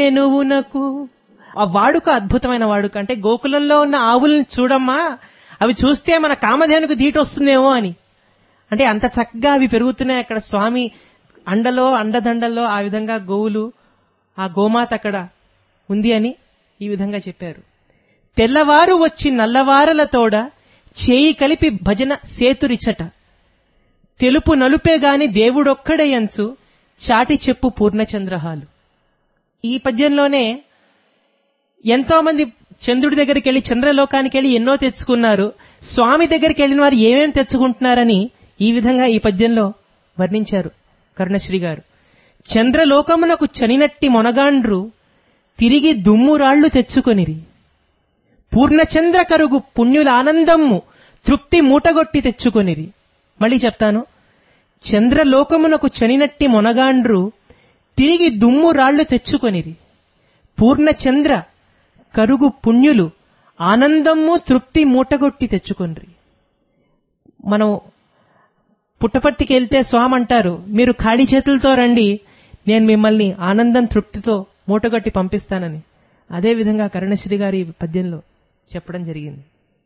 కామధేనువునకు ఆ వాడుక అద్భుతమైన వాడుక అంటే గోకులంలో ఉన్న ఆవులను చూడమ్మా అవి చూస్తే మన కామధేనుకు ధీటు వస్తుందేమో అని అంటే అంత చక్కగా అవి పెరుగుతున్నాయి అక్కడ స్వామి అండలో అండదండల్లో ఆ విధంగా గోవులు ఆ గోమాత అక్కడ ఉంది అని ఈ విధంగా చెప్పారు తెల్లవారు వచ్చి నల్లవారలతోడ చేయి కలిపి భజన సేతురిచట తెలుపు నలుపే గాని దేవుడొక్కడయంచు చాటి చెప్పు పూర్ణచంద్రహాలు ఈ పద్యంలోనే ఎంతో మంది చంద్రుడి దగ్గరికి వెళ్ళి చంద్రలోకానికి వెళ్ళి ఎన్నో తెచ్చుకున్నారు స్వామి దగ్గరికి వెళ్ళిన వారు ఏమేం తెచ్చుకుంటున్నారని ఈ విధంగా ఈ పద్యంలో వర్ణించారు కరుణశ్రీ గారు చంద్రలోకమునకు చనినట్టి మొనగాండ్రు తిరిగి దుమ్మురాళ్లు తెచ్చుకొనిరి పూర్ణచంద్ర కరుగు పుణ్యుల ఆనందమ్ము తృప్తి మూటగొట్టి తెచ్చుకొనిరి మళ్ళీ చెప్తాను చంద్రలోకమునకు చనినట్టి మొనగాండ్రు తిరిగి దుమ్ము రాళ్లు తెచ్చుకొనిరి పూర్ణచంద్ర కరుగు పుణ్యులు ఆనందము తృప్తి మూటగొట్టి తెచ్చుకొనిరి మనం పుట్టపర్తికి వెళ్తే స్వామి అంటారు మీరు ఖాళీ చేతులతో రండి నేను మిమ్మల్ని ఆనందం తృప్తితో మూటగొట్టి పంపిస్తానని అదే విధంగా కరుణశ్రీ గారి పద్యంలో చెప్పడం జరిగింది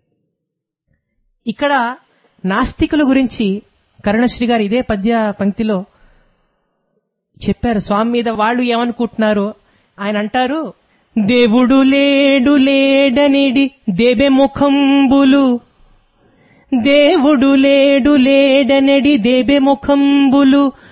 ఇక్కడ నాస్తికుల గురించి కరుణశ్రీ గారు ఇదే పద్య పంక్తిలో చెప్పారు స్వామి మీద వాళ్ళు ఏమనుకుంటున్నారో ఆయన అంటారు దేవుడు లేడు లేడనిడి దెబె ముఖంబులు దేవుడు లేడు లేడనడి దెబె ముఖంబులు